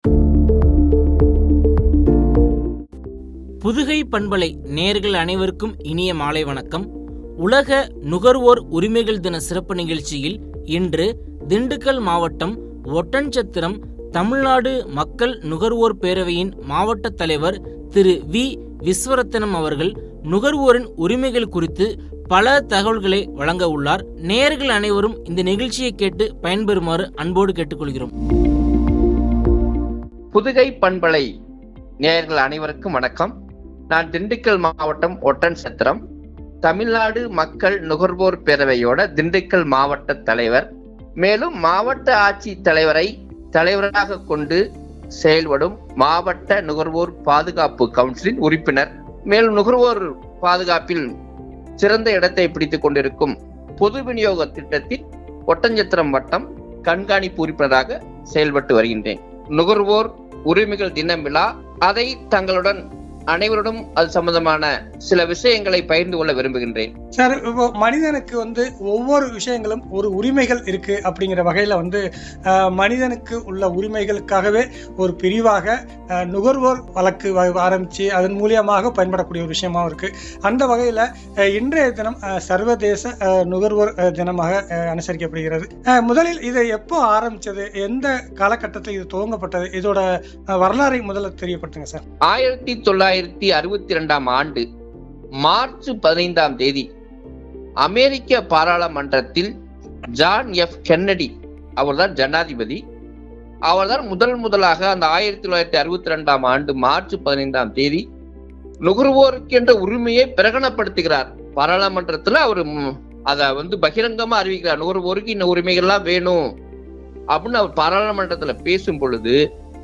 புதுகை பண்பலை நேர்கள் அனைவருக்கும் இனிய மாலை வணக்கம் உலக நுகர்வோர் உரிமைகள் தின சிறப்பு நிகழ்ச்சியில் இன்று திண்டுக்கல் மாவட்டம் ஒட்டன்சத்திரம் தமிழ்நாடு மக்கள் நுகர்வோர் பேரவையின் மாவட்ட தலைவர் திரு வி விஸ்வரத்தனம் அவர்கள் நுகர்வோரின் உரிமைகள் குறித்து பல தகவல்களை வழங்க உள்ளார் நேர்கள் அனைவரும் இந்த நிகழ்ச்சியை கேட்டு பயன்பெறுமாறு அன்போடு கேட்டுக்கொள்கிறோம் புதுகை பண்பலை நேயர்கள் அனைவருக்கும் வணக்கம் நான் திண்டுக்கல் மாவட்டம் ஒட்டன் சத்திரம் தமிழ்நாடு மக்கள் நுகர்வோர் பேரவையோட திண்டுக்கல் மாவட்ட தலைவர் மேலும் மாவட்ட ஆட்சி தலைவரை தலைவராக கொண்டு செயல்படும் மாவட்ட நுகர்வோர் பாதுகாப்பு கவுன்சிலின் உறுப்பினர் மேலும் நுகர்வோர் பாதுகாப்பில் சிறந்த இடத்தை பிடித்துக் கொண்டிருக்கும் பொது விநியோக திட்டத்தில் ஒட்டஞ்சத்திரம் வட்டம் கண்காணிப்பு உறுப்பினராக செயல்பட்டு வருகின்றேன் நுகர்வோர் உரிமைகள் தினம் விழா அதை தங்களுடன் அனைவருடன் அது சம்பந்தமான சில விஷயங்களை பகிர்ந்து கொள்ள விரும்புகின்றேன் சார் இப்போ மனிதனுக்கு வந்து ஒவ்வொரு விஷயங்களும் ஒரு உரிமைகள் இருக்கு அப்படிங்கிற வகையில வந்து அஹ், மனிதனுக்கு உள்ள உரிமைகளுக்காகவே ஒரு பிரிவாக அஹ், நுகர்வோர் வழக்கு வ- ஆரம்பிச்சு அதன் மூலியமாக பயன்படக்கூடிய ஒரு விஷயமாவும் இருக்கு அந்த வகையில அஹ், இன்றைய தினம் அஹ், சர்வதேச அஹ், நுகர்வோர் அஹ், தினமாக அஹ், அனுசரிக்கப்படுகிறது அஹ், முதலில் இதை எப்போ ஆரம்பிச்சது எந்த காலகட்டத்தில் இது துவங்கப்பட்டது இதோட அஹ், வரலாறை முதல்ல தெரியப்படுத்துங்க சார் ஆயிரத்தி தொள்ளாயிரத்தி அறுபத்தி இரண்டாம் ஆண்டு மார்ச் பதினைந்தாம் தேதி அமெரிக்க பாராளுமன்றத்தில் ஜான் எஃப் கென்னடி அவர்தான் ஜனாதிபதி அவர்தான் முதல் முதலாக அந்த ஆயிரத்தி தொள்ளாயிரத்தி அறுபத்தி ரெண்டாம் ஆண்டு மார்ச் பதினைந்தாம் தேதி நுகர்வோருக்கு என்ற உரிமையை பிரகடனப்படுத்துகிறார் பாராளுமன்றத்துல அவர் அதை வந்து பகிரங்கமா அறிவிக்கிறார் நுகர்வோருக்கு இந்த உரிமைகள்லாம் வேணும் அப்படின்னு அவர் பாராளுமன்றத்துல பேசும் பொழுது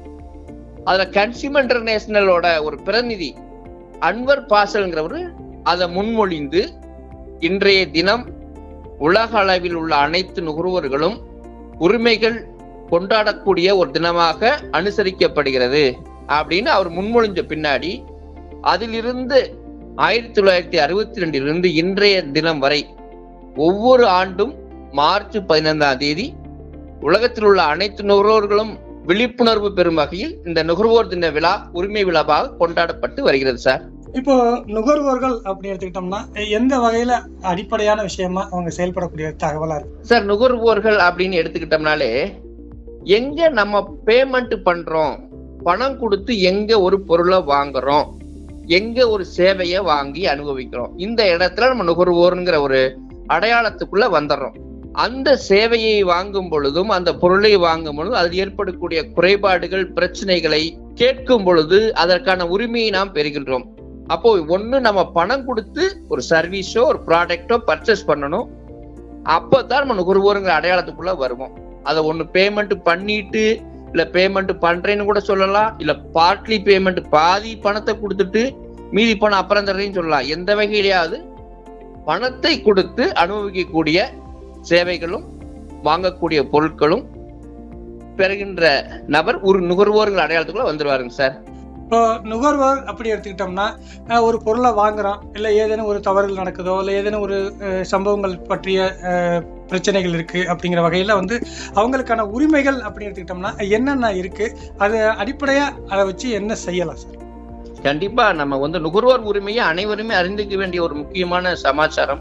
அதுல கன்சியூமர் இன்டர்நேஷனலோட ஒரு பிரதிநிதி அன்வர் பாசல்ங்கிறவர் அதை முன்மொழிந்து இன்றைய தினம் உலக அளவில் உள்ள அனைத்து நுகர்வோர்களும் உரிமைகள் கொண்டாடக்கூடிய ஒரு தினமாக அனுசரிக்கப்படுகிறது அப்படின்னு அவர் முன்மொழிஞ்ச பின்னாடி அதிலிருந்து ஆயிரத்தி தொள்ளாயிரத்தி அறுபத்தி ரெண்டிலிருந்து இன்றைய தினம் வரை ஒவ்வொரு ஆண்டும் மார்ச் பதினைந்தாம் தேதி உலகத்தில் உள்ள அனைத்து நுகர்வோர்களும் விழிப்புணர்வு பெறும் வகையில் இந்த நுகர்வோர் தின விழா உரிமை விழாவாக கொண்டாடப்பட்டு வருகிறது சார் இப்போ நுகர்வோர்கள் அப்படின்னு எடுத்துக்கிட்டோம்னா எந்த வகையில அடிப்படையான விஷயமா அவங்க செயல்படக்கூடிய தகவலா இருக்கு சார் நுகர்வோர்கள் அப்படின்னு எடுத்துக்கிட்டோம்னாலே எங்க நம்ம பேமெண்ட் பண்றோம் பணம் கொடுத்து எங்க ஒரு பொருளை வாங்குறோம் எங்க ஒரு சேவையை வாங்கி அனுபவிக்கிறோம் இந்த இடத்துல நம்ம நுகர்வோருங்கிற ஒரு அடையாளத்துக்குள்ள வந்துடுறோம் அந்த சேவையை வாங்கும் பொழுதும் அந்த பொருளை வாங்கும் பொழுதும் அதில் ஏற்படக்கூடிய குறைபாடுகள் பிரச்சனைகளை கேட்கும் பொழுது அதற்கான உரிமையை நாம் பெறுகின்றோம் அப்போ ஒண்ணு நம்ம பணம் கொடுத்து ஒரு சர்வீஸோ ஒரு ப்ராடக்டோ பர்ச்சேஸ் பண்ணணும் அப்பதான் நம்ம நுகர்வோருங்கிற அடையாளத்துக்குள்ள வருவோம் அதை ஒண்ணு பேமெண்ட் பண்ணிட்டு இல்ல பேமெண்ட் பண்றேன்னு கூட சொல்லலாம் இல்ல பார்ட்லி பேமெண்ட் பாதி பணத்தை கொடுத்துட்டு மீதி பணம் அப்புறம் தர்றேன்னு சொல்லலாம் எந்த வகையிலேயாவது பணத்தை கொடுத்து அனுபவிக்கக்கூடிய சேவைகளும் வாங்கக்கூடிய பொருட்களும் பெறுகின்ற நபர் ஒரு நுகர்வோருங்கிற அடையாளத்துக்குள்ள வந்துருவாருங்க சார் இப்போ நுகர்வோர் அப்படி எடுத்துக்கிட்டோம்னா அஹ், ஒரு பொருளை வாங்குறோம் இல்லை ஏதேனும் ஒரு தவறுகள் நடக்குதோ இல்லை ஏதேனும் ஒரு அஹ், சம்பவங்கள் பற்றிய அஹ், பிரச்சனைகள் இருக்கு அப்படிங்கிற வகையில வந்து அவங்களுக்கான உரிமைகள் அப்படின்னு எடுத்துக்கிட்டோம்னா என்னென்ன இருக்கு அது அடிப்படையா அதை வச்சு என்ன செய்யலாம் சார் கண்டிப்பா நம்ம வந்து நுகர்வோர் உரிமையை அனைவருமே அறிந்துக்க வேண்டிய ஒரு முக்கியமான சமாச்சாரம்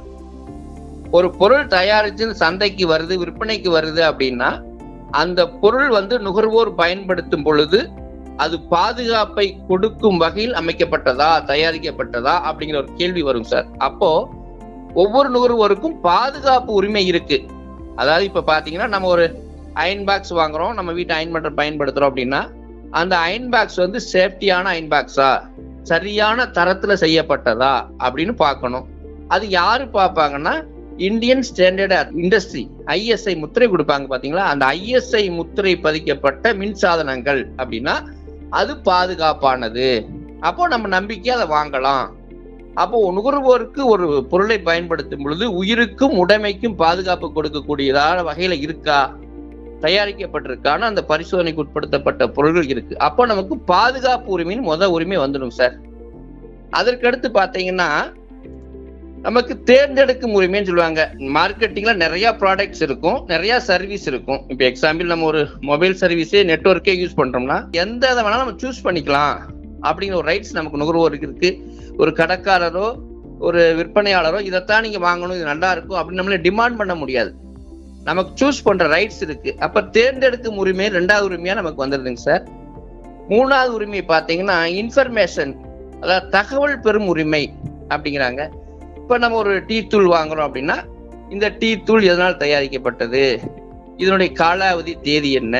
ஒரு பொருள் தயாரித்து சந்தைக்கு வருது விற்பனைக்கு வருது அப்படின்னா அந்த பொருள் வந்து நுகர்வோர் பயன்படுத்தும் பொழுது அது பாதுகாப்பை கொடுக்கும் வகையில் அமைக்கப்பட்டதா தயாரிக்கப்பட்டதா அப்படிங்கிற ஒரு கேள்வி வரும் சார் அப்போ ஒவ்வொரு நுகர்வோருக்கும் பாதுகாப்பு உரிமை இருக்கு அதாவது இப்ப பாத்தீங்கன்னா நம்ம ஒரு அயன் பாக்ஸ் வாங்குறோம் நம்ம வீட்டு அயன் பண்ற பயன்படுத்துறோம் அப்படின்னா அந்த அயன் பாக்ஸ் வந்து சேஃப்டியான அயன் பாக்ஸா சரியான தரத்துல செய்யப்பட்டதா அப்படின்னு பார்க்கணும் அது யாரு பார்ப்பாங்கன்னா இந்தியன் ஸ்டாண்டர்ட் இண்டஸ்ட்ரி ஐஎஸ்ஐ முத்திரை கொடுப்பாங்க பாத்தீங்களா அந்த ஐஎஸ்ஐ முத்திரை பதிக்கப்பட்ட மின்சாதனங்கள் அப்படின்னா அது பாதுகாப்பானது அப்போ நம்ம நம்பிக்கை அதை வாங்கலாம் அப்போ நுகர்வோருக்கு ஒரு பொருளை பயன்படுத்தும் பொழுது உயிருக்கும் உடைமைக்கும் பாதுகாப்பு கொடுக்கக்கூடியதான வகையில இருக்கா தயாரிக்கப்பட்டிருக்கான அந்த பரிசோதனைக்கு உட்படுத்தப்பட்ட பொருள்கள் இருக்கு அப்போ நமக்கு பாதுகாப்பு உரிமைன்னு முத உரிமை வந்துடும் சார் அதற்கடுத்து பாத்தீங்கன்னா நமக்கு தேர்ந்தெடுக்கும் உரிமைன்னு சொல்லுவாங்க மார்க்கெட்டிங்ல நிறைய ப்ராடக்ட்ஸ் இருக்கும் நிறைய சர்வீஸ் இருக்கும் இப்போ எக்ஸாம்பிள் நம்ம ஒரு மொபைல் சர்வீஸே நெட்ஒர்க்கே யூஸ் பண்றோம்னா எந்த இதை வேணாலும் நம்ம சூஸ் பண்ணிக்கலாம் அப்படிங்கிற ஒரு ரைட்ஸ் நமக்கு நுகர்வோருக்கு இருக்கு ஒரு கடைக்காரரோ ஒரு விற்பனையாளரோ இதைத்தான் நீங்க வாங்கணும் இது நல்லா இருக்கும் அப்படின்னு நம்மளே டிமாண்ட் பண்ண முடியாது நமக்கு சூஸ் பண்ற ரைட்ஸ் இருக்கு அப்ப தேர்ந்தெடுக்கும் உரிமை ரெண்டாவது உரிமையா நமக்கு வந்துருதுங்க சார் மூணாவது உரிமை பாத்தீங்கன்னா இன்ஃபர்மேஷன் அதாவது தகவல் பெறும் உரிமை அப்படிங்கிறாங்க இப்ப நம்ம ஒரு டீ தூள் வாங்குறோம் அப்படின்னா இந்த டீ தூள் எதனால் தயாரிக்கப்பட்டது இதனுடைய காலாவதி தேதி என்ன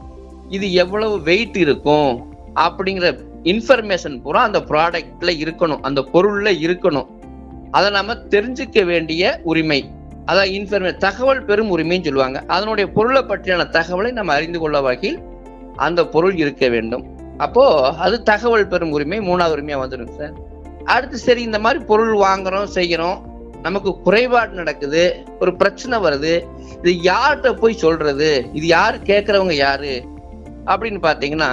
இது எவ்வளவு வெயிட் இருக்கும் அப்படிங்கிற இன்ஃபர்மேஷன் பூரா அந்த ப்ராடக்ட்ல இருக்கணும் அந்த பொருள்ல இருக்கணும் அதை நம்ம தெரிஞ்சுக்க வேண்டிய உரிமை அதான் இன்ஃபர்மே தகவல் பெறும் உரிமைன்னு சொல்லுவாங்க அதனுடைய பொருளை பற்றியான தகவலை நம்ம அறிந்து கொள்ள வகையில் அந்த பொருள் இருக்க வேண்டும் அப்போ அது தகவல் பெறும் உரிமை மூணாவது உரிமையா வந்துடும் சார் அடுத்து சரி இந்த மாதிரி பொருள் வாங்குறோம் செய்கிறோம் நமக்கு குறைபாடு நடக்குது ஒரு பிரச்சனை வருது இது யார்கிட்ட போய் சொல்றது இது யாரு கேட்கறவங்க யாரு அப்படின்னு பாத்தீங்கன்னா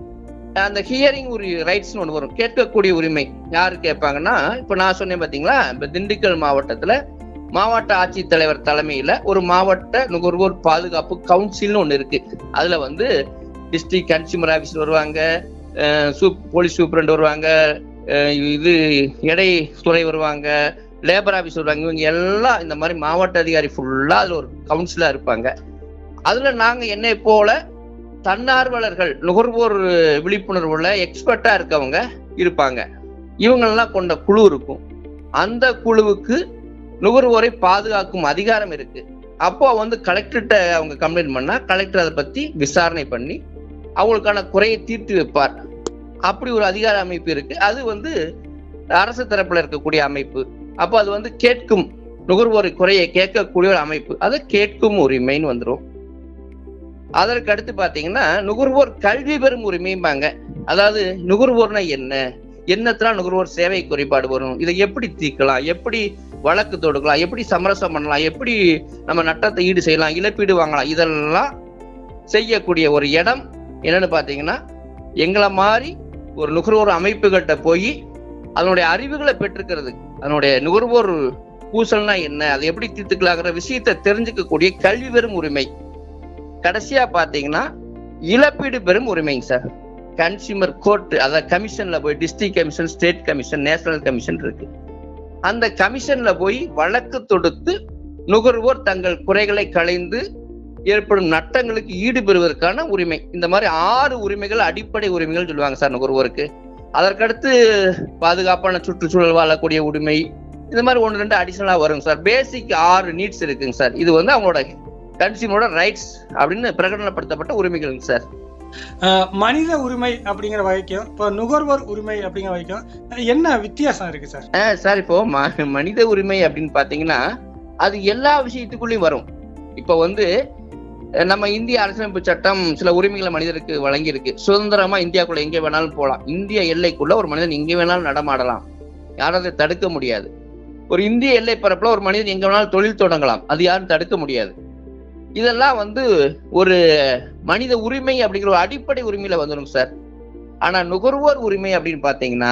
அந்த ஹியரிங் ஒரு ரைட்ஸ்னு ஒன்று வரும் கேட்கக்கூடிய உரிமை யாரு கேட்பாங்கன்னா இப்ப நான் சொன்னேன் பாத்தீங்களா இப்ப திண்டுக்கல் மாவட்டத்துல மாவட்ட ஆட்சித்தலைவர் தலைமையில ஒரு மாவட்ட நுகர்வோர் பாதுகாப்பு கவுன்சில்னு ஒன்று இருக்கு அதுல வந்து டிஸ்ட்ரிக்ட் கன்சியூமர் ஆஃபீஸர் வருவாங்க சூப் போலீஸ் சூப்பரண்ட் வருவாங்க அஹ் இது எடை துறை வருவாங்க லேபர் ஆஃபீஸ் வருவாங்க இவங்க எல்லாம் இந்த மாதிரி மாவட்ட அதிகாரி ஃபுல்லா அதுல ஒரு கவுன்சிலா இருப்பாங்க அதுல நாங்க என்னை போல தன்னார்வலர்கள் நுகர்வோர் விழிப்புணர்வுல எக்ஸ்பர்ட்டா இருக்கவங்க இருப்பாங்க இவங்களெல்லாம் கொண்ட குழு இருக்கும் அந்த குழுவுக்கு நுகர்வோரை பாதுகாக்கும் அதிகாரம் இருக்கு அப்போ வந்து கலெக்டர்கிட்ட அவங்க கம்ப்ளைண்ட் பண்ணா கலெக்டர் அதை பத்தி விசாரணை பண்ணி அவங்களுக்கான குறையை தீர்த்து வைப்பார் அப்படி ஒரு அதிகார அமைப்பு இருக்கு அது வந்து அரசு தரப்புல இருக்கக்கூடிய அமைப்பு அப்போ அது வந்து கேட்கும் நுகர்வோரை குறையை கேட்கக்கூடிய ஒரு அமைப்பு அதை கேட்கும் உரிமைன்னு வந்துடும் அதற்கு அடுத்து பாத்தீங்கன்னா நுகர்வோர் கல்வி பெறும் உரிமைம்பாங்க அதாவது நுகர்வோர்னா என்ன என்னத்தெல்லாம் நுகர்வோர் சேவை குறைபாடு வரும் இதை எப்படி தீர்க்கலாம் எப்படி வழக்கு தொடுக்கலாம் எப்படி சமரசம் பண்ணலாம் எப்படி நம்ம நட்டத்தை ஈடு செய்யலாம் இழப்பீடு வாங்கலாம் இதெல்லாம் செய்யக்கூடிய ஒரு இடம் என்னன்னு பாத்தீங்கன்னா எங்களை மாதிரி ஒரு நுகர்வோர் அமைப்புகள்கிட்ட போய் அதனுடைய அறிவுகளை பெற்றுக்கிறது அதனுடைய நுகர்வோர் பூசல்னா என்ன அதை எப்படி தீர்த்துக்கலாங்கிற விஷயத்தை தெரிஞ்சுக்கக்கூடிய கல்வி பெறும் உரிமை கடைசியா பாத்தீங்கன்னா இழப்பீடு பெறும் உரிமைங்க சார் கன்சியூமர் கோர்ட் அதாவது கமிஷன்ல போய் district commission state commission national commission இருக்கு அந்த கமிஷன்ல போய் வழக்கு தொடுத்து நுகர்வோர் தங்கள் குறைகளை களைந்து ஏற்படும் நட்டங்களுக்கு ஈடுபெறுவதற்கான உரிமை இந்த மாதிரி ஆறு உரிமைகள் அடிப்படை உரிமைகள் சொல்லுவாங்க சார் நுகர்வோருக்கு அதற்கடுத்து பாதுகாப்பான சுற்றுச்சூழல் வாழக்கூடிய உரிமை இந்த மாதிரி ஒன்று ரெண்டு அடிஷனலா வரும் சார் பேசிக் ஆறு நீட்ஸ் இருக்குங்க சார் இது வந்து அவங்களோட கன்சியூமரோட ரைட்ஸ் அப்படின்னு பிரகடனப்படுத்தப்பட்ட உரிமைகள்ங்க சார் அஹ், மனித உரிமை அப்படிங்கிற வகைக்கும் இப்போ நுகர்வோர் உரிமை அப்படிங்கிற வகைக்கும் அஹ், என்ன வித்தியாசம் இருக்கு சார் ஆ, சார் இப்போ ம- மனித உரிமை அப்படின்னு பாத்தீங்கன்னா அது எல்லா விஷயத்துக்குள்ளயும் வரும் இப்போ வந்து அஹ், நம்ம இந்திய அரசியலமைப்பு சட்டம் சில உரிமைகளை மனிதருக்கு வழங்கியிருக்கு சுதந்திரமா இந்தியாக்குள்ள எங்க வேணாலும் போகலாம் இந்திய எல்லைக்குள்ள ஒரு மனிதன் எங்க வேணாலும் நடமாடலாம் யாரும் அதை தடுக்க முடியாது ஒரு இந்திய எல்லை பரப்புல ஒரு மனிதன் எங்க வேணாலும் தொழில் தொடங்கலாம் அது யாரும் தடுக்க முடியாது இதெல்லாம் வந்து ஒரு மனித உரிமை அப்படிங்கிற ஒரு அடிப்படை உரிமையில வந்துடும் சார் ஆனா நுகர்வோர் உரிமை அப்படின்னு பாத்தீங்கன்னா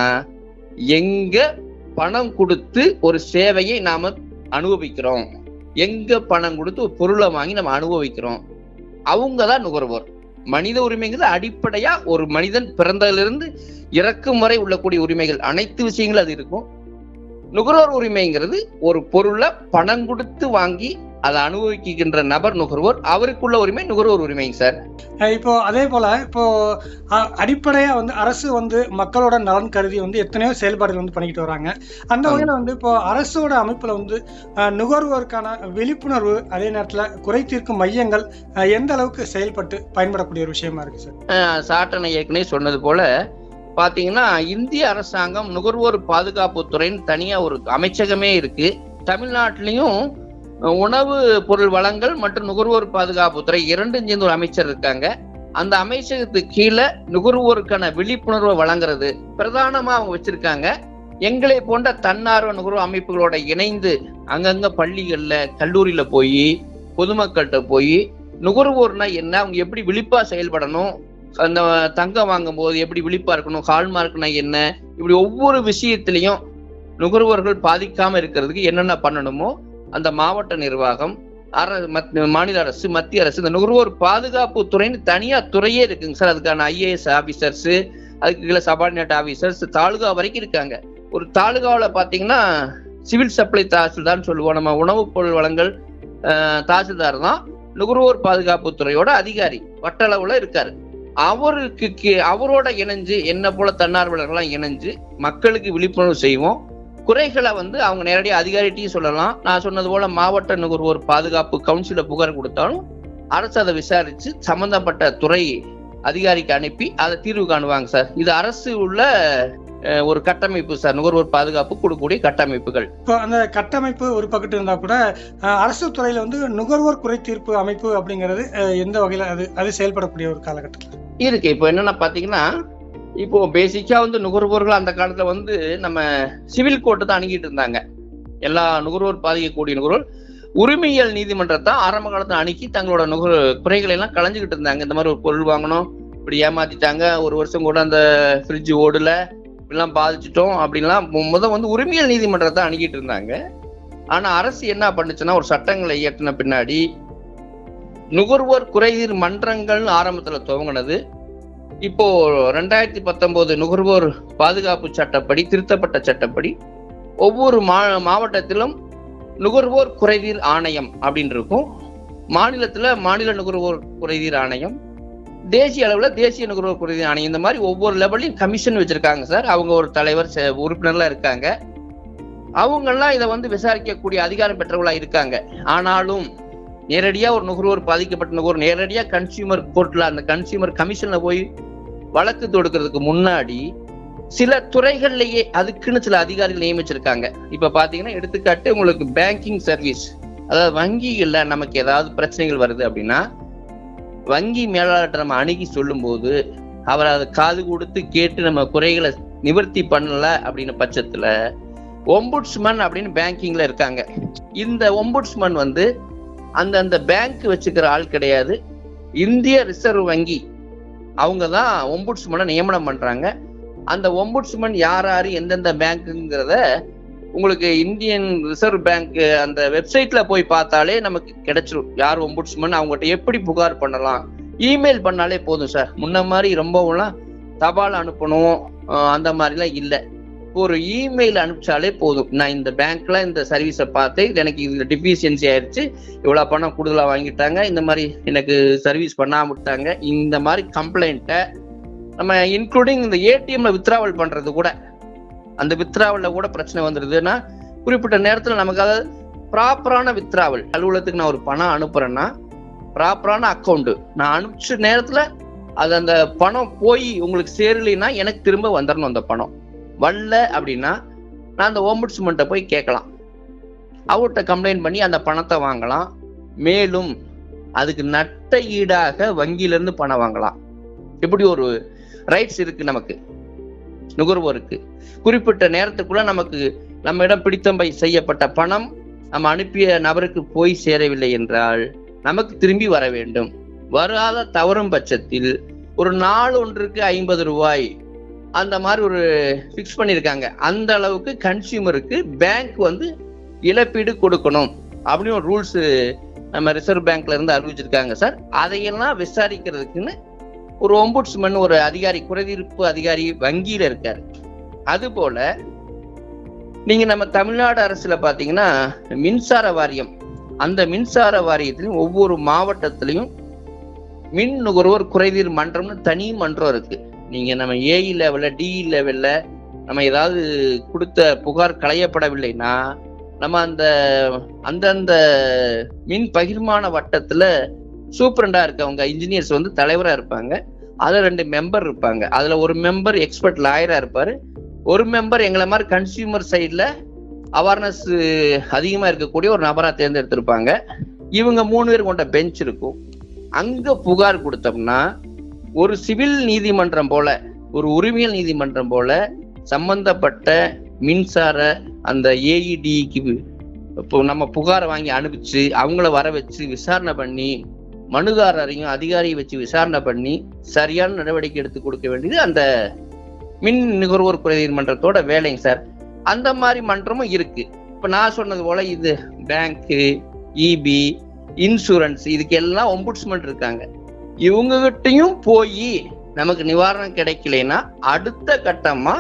எங்க பணம் கொடுத்து ஒரு சேவையை நாம அனுபவிக்கிறோம் எங்க பணம் கொடுத்து ஒரு பொருளை வாங்கி நம்ம அனுபவிக்கிறோம் அவங்க தான் நுகர்வோர் மனித உரிமைங்கிறது அடிப்படையா ஒரு மனிதன் பிறந்ததிலிருந்து இறக்கும் வரை உள்ளக்கூடிய உரிமைகள் அனைத்து விஷயங்களும் அது இருக்கும் நுகர்வோர் உரிமைங்கிறது ஒரு பொருளை பணம் கொடுத்து வாங்கி அதை அனுபவிக்கின்ற நபர் நுகர்வோர் அவருக்குள்ள உரிமை நுகர்வோர் உரிமைங்க சார் அஹ், இப்போ அதே போல இப்போ அ- அடிப்படையா வந்து அரசு வந்து மக்களோட நலன் கருதி வந்து எத்தனையோ செயல்பாடுகள் வந்து பண்ணிக்கிட்டு வராங்க அந்த ஆமா. வகையில வந்து இப்போ அரசோட அமைப்புல வந்து அஹ், நுகர்வோருக்கான விழிப்புணர்வு அதே நேரத்துல குறை தீர்க்கும் மையங்கள் அஹ், எந்த அளவுக்கு செயல்பட்டு பயன்படக்கூடிய ஒரு விஷயமா இருக்கு சார் அஹ் சாட்டனை ஏற்கனவே சொன்னது போல பாத்தீங்கன்னா இந்திய அரசாங்கம் நுகர்வோர் பாதுகாப்பு துறைன்னு தனியா ஒரு அமைச்சகமே இருக்கு தமிழ்நாட்டிலையும் அஹ், உணவு பொருள் வழங்கல் மற்றும் நுகர்வோர் பாதுகாப்பு துறை இரண்டும் சேர்ந்து ஒரு அமைச்சர் இருக்காங்க அந்த அமைச்சகத்துக்கு கீழே நுகர்வோருக்கான விழிப்புணர்வை வழங்குறது பிரதானமா அவங்க வச்சிருக்காங்க எங்களை போன்ற தன்னார்வ நுகர்வோர் அமைப்புகளோட இணைந்து அங்கங்க பள்ளிகள்ல கல்லூரியில போய் பொதுமக்கள்கிட்ட போய் நுகர்வோர்னா என்ன அவங்க எப்படி விழிப்பா செயல்படணும் அந்த தங்கம் வாங்கும் போது எப்படி விழிப்பா இருக்கணும் ஹால்மார்க்னா என்ன இப்படி ஒவ்வொரு விஷயத்திலையும் நுகர்வோர்கள் பாதிக்காம இருக்கிறதுக்கு என்னென்ன பண்ணணுமோ அந்த மாவட்ட நிர்வாகம் அர மத்- மாநில அரசு மத்திய அரசு இந்த நுகர்வோர் பாதுகாப்பு துறைன்னு தனியா துறையே இருக்குங்க சார் அதுக்கான ஐஏஎஸ் ஆபீசர்ஸ் அதுக்கு கீழே சபார்டினேட் ஆபீசர்ஸ் தாலுகா வரைக்கும் இருக்காங்க ஒரு தாலுகாவில் பார்த்தீங்கன்னா சிவில் சப்ளை தாசில்தார்னு சொல்லுவோம் நம்ம உணவுப் பொருள் வழங்கல் அஹ், தாசில்தார் தான் நுகர்வோர் பாதுகாப்பு துறையோட அதிகாரி வட்டளவுல இருக்காரு அவருக்கு கீ- அவரோட இணைஞ்சு என்ன போல தன்னார்வலர்கள்லாம் இணைஞ்சு மக்களுக்கு விழிப்புணர்வு செய்வோம் குறைகளை வந்து அவங்க நேரடியாக அதிகாரிட்டையும் சொல்லலாம் நான் சொன்னது போல மாவட்ட நுகர்வோர் பாதுகாப்பு கவுன்சில புகார் கொடுத்தாலும் அரசு அதை விசாரிச்சு சம்பந்தப்பட்ட துறை அதிகாரிக்கு அனுப்பி அதை தீர்வு காணுவாங்க சார் இது அரசு உள்ள அஹ், ஒரு கட்டமைப்பு சார் நுகர்வோர் பாதுகாப்பு கொடுக்கக்கூடிய கட்டமைப்புகள் இப்போ அந்த கட்டமைப்பு ஒரு பக்கத்து இருந்தா கூட அஹ், அரசு துறையில வந்து நுகர்வோர் குறை தீர்ப்பு அமைப்பு அப்படிங்கிறது அஹ், எந்த வகையில அது அது செயல்படக்கூடிய ஒரு காலகட்டத்தில் இருக்கு இப்போ என்னன்னா பாத்தீங்கன்னா இப்போ பேசிக்கா வந்து நுகர்வோர்கள் அந்த காலத்துல வந்து நம்ம சிவில் கோர்ட்டு தான் அணுகிட்டு இருந்தாங்க எல்லா நுகர்வோர் பாதிக்கக்கூடிய நுகர்வோர் உரிமையியல் நீதிமன்றத்தை ஆரம்ப காலத்துல அணுகி தங்களோட நுகர் குறைகளை எல்லாம் களைஞ்சுக்கிட்டு இருந்தாங்க இந்த மாதிரி ஒரு பொருள் வாங்கணும் இப்படி ஏமாத்திட்டாங்க ஒரு வருஷம் கூட அந்த ஃப்ரிட்ஜ் ஓடல இப்படிலாம் பாதிச்சிட்டோம் அப்படின்லாம் மு- முத வந்து உரிமையியல் நீதிமன்றத்தை அணுகிட்டு இருந்தாங்க ஆனா அரசு என்ன பண்ணுச்சுன்னா ஒரு சட்டங்களை இயற்றின பின்னாடி நுகர்வோர் குறைதீர் மன்றங்கள் ஆரம்பத்துல துவங்கினது இப்போ ரெண்டாயிரத்தி பத்தொன்பது நுகர்வோர் பாதுகாப்பு சட்டப்படி திருத்தப்பட்ட சட்டப்படி ஒவ்வொரு மா மாவட்டத்திலும் நுகர்வோர் குறைதீர் ஆணையம் அப்படின்னு இருக்கும் மாநிலத்துல மாநில நுகர்வோர் குறைதீர் ஆணையம் தேசிய அளவுல தேசிய நுகர்வோர் குறைதீர் ஆணையம் இந்த மாதிரி ஒவ்வொரு லெவல்லையும் கமிஷன் வச்சிருக்காங்க சார் அவங்க ஒரு தலைவர் செ- உறுப்பினர்லாம் இருக்காங்க அவங்கெல்லாம் இதை வந்து விசாரிக்கக்கூடிய அதிகாரம் பெற்றவங்களா இருக்காங்க ஆனாலும் நேரடியா ஒரு நுகர்வோர் பாதிக்கப்பட்ட நுகர்வோர் நேரடியா கன்சியூமர் கோர்ட்ல அந்த கன்சியூமர் கமிஷன்ல போய் வழக்கு தொடுக்கிறதுக்கு முன்னாடி சில துறைகள்லயே அதுக்குன்னு சில அதிகாரிகள் நியமிச்சிருக்காங்க இப்ப பாத்தீங்கன்னா எடுத்துக்காட்டு உங்களுக்கு பேங்கிங் சர்வீஸ் அதாவது வங்கிகள்ல நமக்கு ஏதாவது பிரச்சனைகள் வருது அப்படின்னா வங்கி மேலாளர்கிட்ட நம்ம அணுகி சொல்லும்போது அவர் அதை காது கொடுத்து கேட்டு நம்ம குறைகளை நிவர்த்தி பண்ணல அப்படின்னு பட்சத்துல ஒம்புட்ஸ்மன் அப்படின்னு பேங்கிங்ல இருக்காங்க இந்த ஒம்புட்ஸ்மன் வந்து அந்தந்த பேங்க் வச்சுக்கிற ஆள் கிடையாது இந்திய ரிசர்வ் வங்கி அவங்க தான் ஒம்புட்ஸ்மனை நியமனம் பண்றாங்க அந்த ஒம்புட்ஸ்மன் யார் யாரு எந்தெந்த பேங்க்குங்கிறத உங்களுக்கு இந்தியன் ரிசர்வ் பேங்க் அந்த வெப்சைட்ல போய் பார்த்தாலே நமக்கு கிடைச்சிரும் யார் ஒம்புட்ஸ்மன் அவங்ககிட்ட எப்படி புகார் பண்ணலாம் இமெயில் பண்ணாலே போதும் சார் முன்ன மாதிரி ரொம்பவும்லாம் தபால் அனுப்பணும் அஹ் அந்த மாதிரிலாம் இல்லை ஒரு இமெயில் அனுப்பிச்சாலே போதும் நான் இந்த பேங்க்ல இந்த சர்வீஸை பார்த்தேன் இது எனக்கு இதுல டிஃபிஷியன்சி ஆயிடுச்சு இவ்வளவு பணம் கூடுதலா வாங்கிட்டாங்க இந்த மாதிரி எனக்கு சர்வீஸ் பண்ணாம விட்டாங்க இந்த மாதிரி கம்ப்ளைண்ட்டை நம்ம இன்க்ளூடிங் இந்த ஏடிஎம்ல வித்ராவல் பண்றது கூட அந்த வித்ராவல்ல கூட பிரச்சனை வந்துருதுன்னா குறிப்பிட்ட நேரத்துல நமக்கு அதாவது ப்ராப்பரான வித்ராவல் அலுவலகத்துக்கு நான் ஒரு பணம் அனுப்புறேன்னா ப்ராப்பரான அக்கௌண்ட் நான் அனுப்பிச்ச நேரத்துல அது அந்த பணம் போய் உங்களுக்கு சேரலைன்னா எனக்கு திரும்ப வந்துடணும் அந்த பணம் வரல அப்படின்னா நான் அந்த ஓம்புட்ஸ்மெண்ட்டை போய் கேட்கலாம் அவர்கிட்ட கம்ப்ளைண்ட் பண்ணி அந்த பணத்தை வாங்கலாம் மேலும் அதுக்கு நட்ட ஈடாக வங்கியில இருந்து பணம் வாங்கலாம் இப்படி ஒரு ரைட்ஸ் இருக்கு நமக்கு நுகர்வோருக்கு குறிப்பிட்ட நேரத்துக்குள்ள நமக்கு நம்மிடம் பிடித்தம்பை செய்யப்பட்ட பணம் நம்ம அனுப்பிய நபருக்கு போய் சேரவில்லை என்றால் நமக்கு திரும்பி வர வேண்டும் வராத தவறும் பட்சத்தில் ஒரு நாள் ஒன்றுக்கு ஐம்பது ரூபாய் அந்த மாதிரி ஒரு ஃபிக்ஸ் பண்ணியிருக்காங்க அந்த அளவுக்கு கன்சியூமருக்கு பேங்க் வந்து இழப்பீடு கொடுக்கணும் அப்படின்னு ஒரு ரூல்ஸ் நம்ம ரிசர்வ் பேங்க்ல இருந்து அறிவிச்சிருக்காங்க சார் அதையெல்லாம் விசாரிக்கிறதுக்குன்னு ஒரு ஒம்புட்ஸ்மன் ஒரு அதிகாரி குறைதீர்ப்பு அதிகாரி வங்கியில இருக்காரு அது போல நீங்க நம்ம தமிழ்நாடு அரசுல பாத்தீங்கன்னா மின்சார வாரியம் அந்த மின்சார வாரியத்திலும் ஒவ்வொரு மாவட்டத்திலையும் மின் நுகர்வோர் குறைதீர் மன்றம்னு தனி மன்றம் இருக்கு நீங்க நம்ம ஏஇ லெவல்ல டிஇ லெவல்ல நம்ம ஏதாவது கொடுத்த புகார் களையப்படவில்லைன்னா நம்ம அந்த அந்தந்த மின் பகிர்மான வட்டத்துல சூப்பரண்டா இருக்கவங்க இன்ஜினியர்ஸ் வந்து தலைவரா இருப்பாங்க அதுல ரெண்டு மெம்பர் இருப்பாங்க அதுல ஒரு மெம்பர் எக்ஸ்பர்ட் லாயரா இருப்பாரு ஒரு மெம்பர் எங்களை மாதிரி கன்சியூமர் சைட்ல அவேர்னஸ் அதிகமா இருக்கக்கூடிய ஒரு நபரா தேர்ந்தெடுத்திருப்பாங்க இவங்க மூணு பேர் கொண்ட பெஞ்ச் இருக்கும் அங்க புகார் கொடுத்தோம்னா ஒரு சிவில் நீதிமன்றம் போல ஒரு உரிமையல் நீதிமன்றம் போல சம்பந்தப்பட்ட மின்சார அந்த ஏஇடிக்கு இப்போ நம்ம புகாரை வாங்கி அனுப்பிச்சு அவங்கள வர வச்சு விசாரணை பண்ணி மனுதாரரையும் அதிகாரியை வச்சு விசாரணை பண்ணி சரியான நடவடிக்கை எடுத்து கொடுக்க வேண்டியது அந்த மின் நுகர்வோர் குறைதீர் மன்றத்தோட வேலைங்க சார் அந்த மாதிரி மன்றமும் இருக்கு இப்ப நான் சொன்னது போல இது பேங்க்கு இபி இன்சூரன்ஸ் இதுக்கு எல்லாம் ஒம்புட்ஸ்மெண்ட் இருக்காங்க இவங்க கிட்டயும் போய் நமக்கு நிவாரணம் கிடைக்கலைன்னா அடுத்த கட்டமா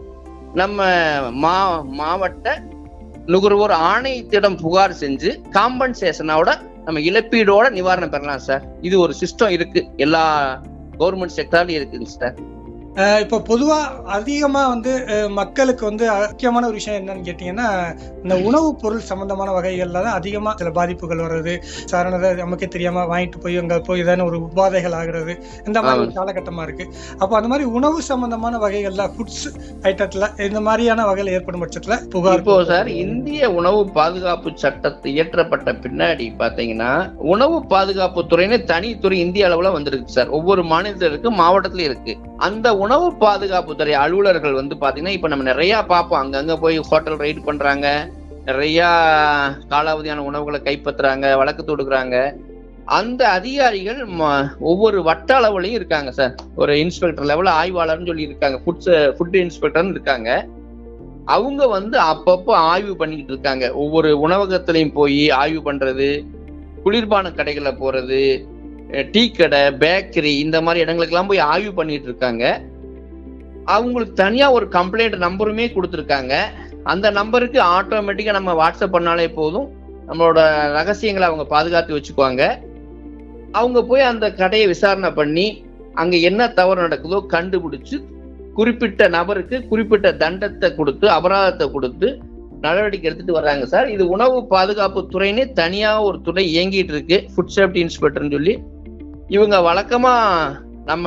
நம்ம மா மாவட்ட நுகர்வோர் ஆணையத்திடம் புகார் செஞ்சு காம்பன்சேஷனோட நம்ம இழப்பீடோட நிவாரணம் பெறலாம் சார் இது ஒரு சிஸ்டம் இருக்கு எல்லா கவர்மெண்ட் செக்டார்லயும் இருக்குங்க சார் அஹ் இப்போ பொதுவா அதிகமா வந்து அஹ், மக்களுக்கு வந்து முக்கியமான ஒரு விஷயம் என்னன்னு கேட்டீங்கன்னா இந்த உணவுப் பொருள் சம்பந்தமான வகைகள்ல தான் அதிகமா சில பாதிப்புகள் வர்றது சாரணதை நமக்கே தெரியாம வாங்கிட்டு போய் அங்க போய் ஏதாவது ஒரு உபாதைகள் ஆகுறது இந்த மாதிரி ஒரு காலகட்டமா இருக்கு அப்போ அந்த மாதிரி உணவு சம்பந்தமான வகைகள்ல ஃபுட்ஸ் ஐட்டத்துல இந்த மாதிரியான வகைகள் ஏற்படும் பட்சத்துல புகார் இப்போ சார் இந்திய உணவு பாதுகாப்பு சட்டத்தை இயற்றப்பட்ட பின்னாடி பாத்தீங்கன்னா உணவு பாதுகாப்பு துறைன்னு தனித்துறை இந்திய அளவுல வந்திருக்கு சார் ஒவ்வொரு மாநிலத்திலும் இருக்கு மாவட்டத்திலும் இருக்கு அந்த உணவு பாதுகாப்பு துறை அலுவலர்கள் வந்து பாத்தீங்கன்னா இப்ப நம்ம நிறைய பார்ப்போம் அங்கங்க போய் ஹோட்டல் ரைடு பண்றாங்க நிறைய காலாவதியான உணவுகளை கைப்பற்றுறாங்க வழக்கு தொடுக்குறாங்க அந்த அதிகாரிகள் ம- ஒவ்வொரு வட்ட அளவுலையும் இருக்காங்க சார் ஒரு இன்ஸ்பெக்டர் லெவல்ல ஆய்வாளர்னு சொல்லி இருக்காங்க ஃபுட் ஃபுட் இன்ஸ்பெக்டர்னு இருக்காங்க அவங்க வந்து அப்பப்போ ஆய்வு பண்ணிக்கிட்டு இருக்காங்க ஒவ்வொரு உணவகத்திலையும் போய் ஆய்வு பண்றது குளிர்பான கடைகள்ல போறது அஹ் டீ கடை பேக்கரி இந்த மாதிரி இடங்களுக்கெல்லாம் போய் ஆய்வு பண்ணிட்டு இருக்காங்க அவங்களுக்கு தனியா ஒரு கம்ப்ளைண்ட் நம்பருமே கொடுத்துருக்காங்க அந்த நம்பருக்கு ஆட்டோமேட்டிக்கா நம்ம வாட்ஸ்அப் பண்ணாலே போதும் நம்மளோட ரகசியங்களை அவங்க பாதுகாத்து வச்சுக்குவாங்க அவங்க போய் அந்த கடையை விசாரணை பண்ணி அங்க என்ன தவறு நடக்குதோ கண்டுபிடிச்சு குறிப்பிட்ட நபருக்கு குறிப்பிட்ட தண்டத்தை கொடுத்து அபராதத்தை கொடுத்து நடவடிக்கை எடுத்துட்டு வர்றாங்க சார் இது உணவு பாதுகாப்பு துறைன்னு தனியா ஒரு துறை இயங்கிட்டு இருக்கு ஃபுட் சேஃப்டி இன்ஸ்பெக்டர்னு சொல்லி இவங்க வழக்கமா நம்ம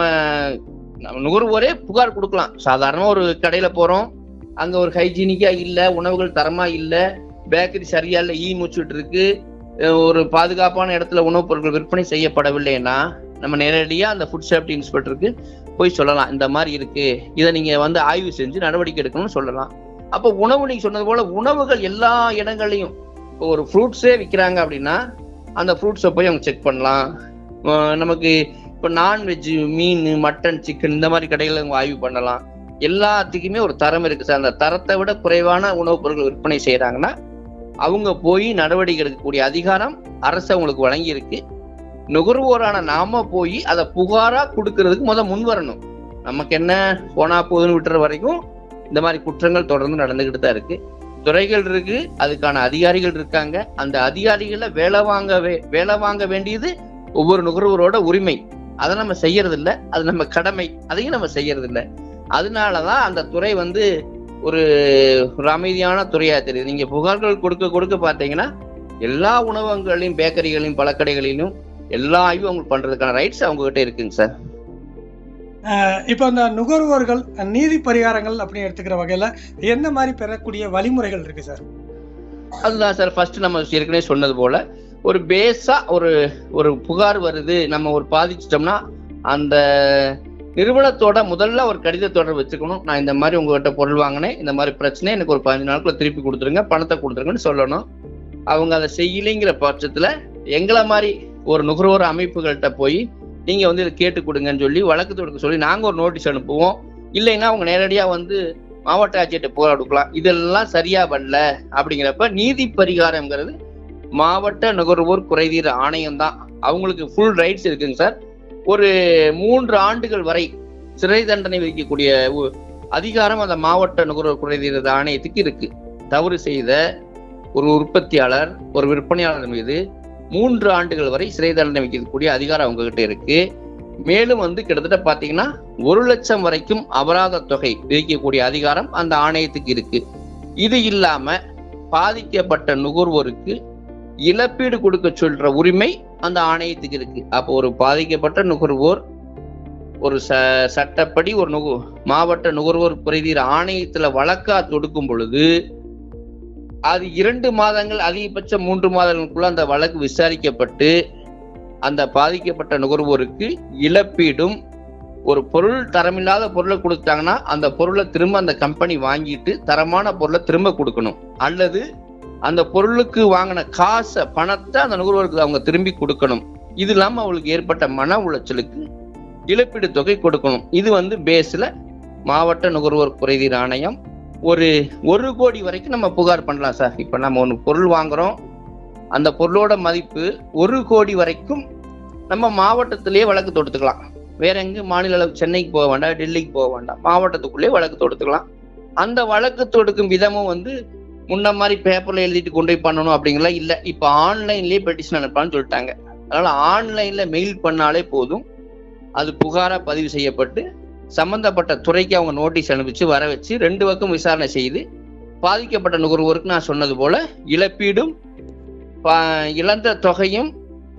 நம்ம நுகர்வோரே புகார் கொடுக்கலாம் சாதாரணமா ஒரு கடையில போறோம் அங்க ஒரு ஹைஜீனிக்கா இல்ல உணவுகள் தரமா இல்ல பேக்கரி சரியா இல்ல ஈ மூச்சுட்டு இருக்கு அஹ் ஒரு பாதுகாப்பான இடத்துல உணவுப் பொருட்கள் விற்பனை செய்யப்படவில்லைன்னா நம்ம நேரடியா அந்த ஃபுட் சேஃப்டி இன்ஸ்பெக்டருக்கு போய் சொல்லலாம் இந்த மாதிரி இருக்கு இதை நீங்க வந்து ஆய்வு செஞ்சு நடவடிக்கை எடுக்கணும்னு சொல்லலாம் அப்போ உணவு நீங்க சொன்னது போல உணவுகள் எல்லா இடங்களையும் இப்போ ஒரு ஃப்ரூட்ஸே விற்கிறாங்க அப்படின்னா அந்த ஃப்ரூட்ஸை போய் அவங்க செக் பண்ணலாம் அஹ் நமக்கு இப்போ நான்வெஜ் மீன் மட்டன் சிக்கன் இந்த மாதிரி கடைகளை அவங்க ஆய்வு பண்ணலாம் எல்லாத்துக்குமே ஒரு தரம் இருக்கு சார் அந்த தரத்தை விட குறைவான உணவுப் பொருட்கள் விற்பனை செய்யறாங்கன்னா அவங்க போய் நடவடிக்கை எடுக்கக்கூடிய அதிகாரம் அரசு அவங்களுக்கு வழங்கி இருக்கு நுகர்வோரான நாம போய் அதை புகாரா கொடுக்கறதுக்கு முத முன் வரணும் நமக்கு என்ன போனா போதுன்னு விட்டுற வரைக்கும் இந்த மாதிரி குற்றங்கள் தொடர்ந்து நடந்துகிட்டு தான் இருக்கு துறைகள் இருக்கு அதுக்கான அதிகாரிகள் இருக்காங்க அந்த அதிகாரிகளை வேலை வாங்க வே- வேலை வாங்க வேண்டியது ஒவ்வொரு நுகர்வோரோட உரிமை அதை நம்ம செய்யறது இல்ல அது நம்ம கடமை அதையும் நம்ம செய்யறது இல்ல அதனாலதான் அந்த துறை வந்து ஒரு ஒரு அமைதியான துறையா தெரியுது நீங்க புகார்கள் கொடுக்க கொடுக்க பாத்தீங்கன்னா எல்லா உணவகங்களையும் பேக்கரிகளையும் பழக்கடைகளிலும் எல்லா ஆய்வும் அவங்களுக்கு பண்றதுக்கான ரைட்ஸ் அவங்க கிட்ட இருக்குங்க சார் அஹ் இப்போ அந்த நுகர்வோர்கள் நீதி பரிகாரங்கள் அப்படின்னு எடுத்துக்கிற வகையில என்ன மாதிரி பெறக்கூடிய வழிமுறைகள் இருக்கு சார் அதுதான் சார் ஃபர்ஸ்ட் நம்ம ஏற்கனவே சொன்னது போல ஒரு பேஸா ஒரு ஒரு புகார் வருது நம்ம ஒரு பாதிச்சிட்டோம்னா அந்த நிறுவனத்தோட முதல்ல ஒரு கடித தொடர் வச்சுக்கணும் நான் இந்த மாதிரி உங்ககிட்ட பொருள் வாங்கினேன் இந்த மாதிரி பிரச்சனை எனக்கு ஒரு பதினஞ்சு நாளுக்குள்ள திருப்பி கொடுத்துருங்க பணத்தை கொடுத்துருங்கன்னு சொல்லணும் அவங்க அதை செய்யலைங்கிற பட்சத்துல எங்களை மாதிரி ஒரு நுகர்வோர் அமைப்புகள்கிட்ட போய் நீங்க வந்து இதை கேட்டு கொடுங்கன்னு சொல்லி வழக்கு தொடுக்க சொல்லி நாங்க ஒரு நோட்டீஸ் அனுப்புவோம் இல்லைன்னா அவங்க நேரடியா வந்து மாவட்ட ஆட்சியர்கிட்ட புகார் கொடுக்கலாம் இதெல்லாம் சரியா வரல அப்படிங்கிறப்ப நீதி பரிகாரம்ங்கிறது மாவட்ட நுகர்வோர் குறைதீர் ஆணையம் தான் அவங்களுக்கு ஃபுல் ரைட்ஸ் இருக்குங்க சார் ஒரு மூன்று ஆண்டுகள் வரை சிறை தண்டனை விதிக்கக்கூடிய ஒ- அதிகாரம் அந்த மாவட்ட நுகர்வோர் குறைதீர் ஆணையத்துக்கு இருக்கு தவறு செய்த ஒரு உற்பத்தியாளர் ஒரு விற்பனையாளர் மீது மூன்று ஆண்டுகள் வரை சிறை தண்டனை விதிக்கக்கூடிய அதிகாரம் அவங்க கிட்ட இருக்கு மேலும் வந்து கிட்டத்தட்ட பாத்தீங்கன்னா ஒரு லட்சம் வரைக்கும் அபராத தொகை விதிக்கக்கூடிய அதிகாரம் அந்த ஆணையத்துக்கு இருக்கு இது இல்லாம பாதிக்கப்பட்ட நுகர்வோருக்கு இழப்பீடு கொடுக்க சொல்ற உரிமை அந்த ஆணையத்துக்கு இருக்கு அப்போ ஒரு பாதிக்கப்பட்ட நுகர்வோர் ஒரு ச சட்டப்படி ஒரு நுகு மாவட்ட நுகர்வோர் குறைதீர் ஆணையத்துல வழக்கா தொடுக்கும் பொழுது அது இரண்டு மாதங்கள் அதிகபட்சம் மூன்று மாதங்களுக்குள்ள அந்த வழக்கு விசாரிக்கப்பட்டு அந்த பாதிக்கப்பட்ட நுகர்வோருக்கு இழப்பீடும் ஒரு பொருள் தரமில்லாத பொருளை கொடுத்தாங்கன்னா அந்த பொருளை திரும்ப அந்த கம்பெனி வாங்கிட்டு தரமான பொருளை திரும்ப கொடுக்கணும் அல்லது அந்த பொருளுக்கு வாங்கின காசை பணத்தை அந்த நுகர்வோருக்கு அவங்க திரும்பி கொடுக்கணும் இது இல்லாம அவங்களுக்கு ஏற்பட்ட மன உளைச்சலுக்கு இழப்பீடு தொகை கொடுக்கணும் இது வந்து பேஸ்ல மாவட்ட நுகர்வோர் குறைதீர் ஆணையம் ஒரு ஒரு கோடி வரைக்கும் நம்ம புகார் பண்ணலாம் சார் இப்ப நம்ம ஒன்று பொருள் வாங்குறோம் அந்த பொருளோட மதிப்பு ஒரு கோடி வரைக்கும் நம்ம மாவட்டத்திலேயே வழக்கு தொடுத்துக்கலாம் வேற எங்க மாநில அளவு சென்னைக்கு போக வேண்டாம் டெல்லிக்கு போக வேண்டாம் மாவட்டத்துக்குள்ளேயே வழக்கு தொடுத்துக்கலாம் அந்த வழக்கு தொடுக்கும் விதமும் வந்து முன்ன மாதிரி பேப்பர்ல எழுதிட்டு கொண்டு போய் பண்ணணும் அப்படிங்கலாம் இல்ல இப்ப ஆன்லைன்லயே பெட்டிஷன் அனுப்பலாம்னு சொல்லிட்டாங்க அதனால ஆன்லைன்ல மெயில் பண்ணாலே போதும் அது புகாரா பதிவு செய்யப்பட்டு சம்பந்தப்பட்ட துறைக்கு அவங்க நோட்டீஸ் அனுப்பிச்சு வர வச்சு ரெண்டு பக்கம் விசாரணை செய்து பாதிக்கப்பட்ட நுகர்வோருக்கு நான் சொன்னது போல இழப்பீடும் பா- இழந்த தொகையும்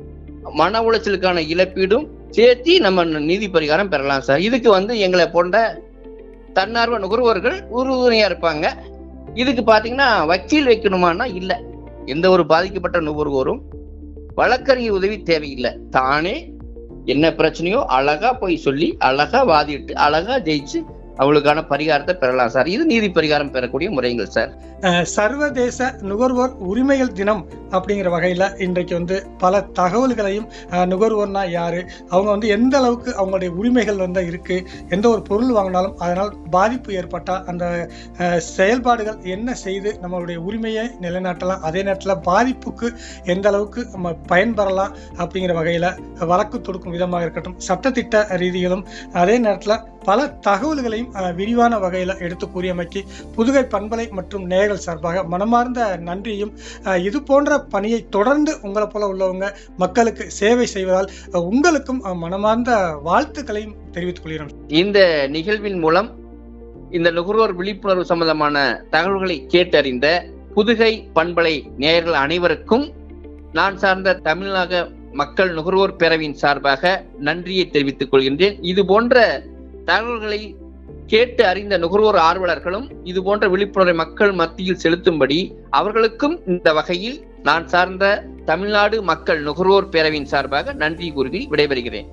மன உளைச்சலுக்கான இழப்பீடும் சேர்த்து நம்ம நீதி பரிகாரம் பெறலாம் சார் இதுக்கு வந்து எங்களை போன்ற தன்னார்வ நுகர்வோர்கள் உறுதுணையா இருப்பாங்க இதுக்கு பாத்தீங்கன்னா வக்கீல் வைக்கணுமானா இல்ல எந்த ஒரு பாதிக்கப்பட்ட நுகர்வோரும் வழக்கறிஞர் உதவி தேவையில்லை தானே என்ன பிரச்சனையோ அழகா போய் சொல்லி அழகா வாதிட்டு அழகா ஜெயிச்சு அவளுக்கான பரிகாரத்தை பெறலாம் சார் இது நீதி பரிகாரம் பெறக்கூடிய முறைகள் சார் அஹ், சர்வதேச நுகர்வோர் உரிமைகள் தினம் அப்படிங்கிற வகையில இன்றைக்கு வந்து பல தகவல்களையும் அஹ், நுகர்வோர்னா யாரு அவங்க வந்து எந்த அளவுக்கு அவங்களுடைய உரிமைகள் வந்து இருக்கு எந்த ஒரு பொருள் வாங்கினாலும் அதனால் பாதிப்பு ஏற்பட்டால் அந்த அஹ், செயல்பாடுகள் என்ன செய்து நம்மளுடைய உரிமையை நிலைநாட்டலாம் அதே நேரத்தில் பாதிப்புக்கு எந்த அளவுக்கு நம்ம பயன்பெறலாம் அப்படிங்கிற வகையில வழக்கு தொடுக்கும் விதமாக இருக்கட்டும் சட்டத்திட்ட ரீதிகளும் அதே நேரத்தில் பல தகவல்களையும் அஹ், விரிவான வகையில் எடுத்து கூறியமைக்கு புதுகை பண்பலை மற்றும் நேயர்கள் சார்பாக மனமார்ந்த நன்றியும் அஹ், இது போன்ற பணியை தொடர்ந்து உங்களை போல உள்ளவங்க மக்களுக்கு சேவை செய்வதால் அஹ், உங்களுக்கும் அஹ், மனமார்ந்த வாழ்த்துக்களையும் தெரிவித்துக் கொள்கிறோம் இந்த நிகழ்வின் மூலம் இந்த நுகர்வோர் விழிப்புணர்வு சம்பந்தமான தகவல்களை கேட்டறிந்த புதுகை பண்பலை நேயர்கள் அனைவருக்கும் நான் சார்ந்த தமிழக மக்கள் நுகர்வோர் பேரவையின் சார்பாக நன்றியை தெரிவித்துக் கொள்கின்றேன் இது போன்ற தகவல்களை கேட்டு அறிந்த நுகர்வோர் ஆர்வலர்களும் இது போன்ற விழிப்புணர்வை மக்கள் மத்தியில் செலுத்தும்படி அவர்களுக்கும் இந்த வகையில் நான் சார்ந்த தமிழ்நாடு மக்கள் நுகர்வோர் பேரவையின் சார்பாக நன்றி கூறி விடைபெறுகிறேன்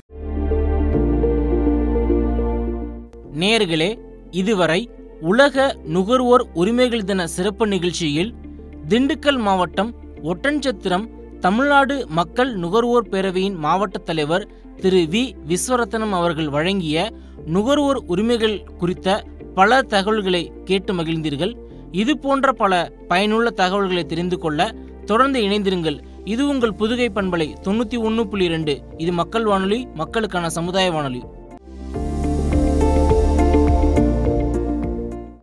நேர்களே இதுவரை உலக நுகர்வோர் உரிமைகள் தின சிறப்பு நிகழ்ச்சியில் திண்டுக்கல் மாவட்டம் ஒட்டன்சத்திரம் தமிழ்நாடு மக்கள் நுகர்வோர் பேரவையின் மாவட்ட தலைவர் திரு வி விஸ்வரத்னம் அவர்கள் வழங்கிய நுகர்வோர் உரிமைகள் குறித்த பல தகவல்களை கேட்டு மகிழ்ந்தீர்கள் இது போன்ற பல பயனுள்ள தகவல்களை தெரிந்து கொள்ள தொடர்ந்து இணைந்திருங்கள் இது உங்கள் புதுகை பண்பலை தொண்ணூத்தி ஒன்று புள்ளி ரெண்டு இது மக்கள் வானொலி மக்களுக்கான சமுதாய வானொலி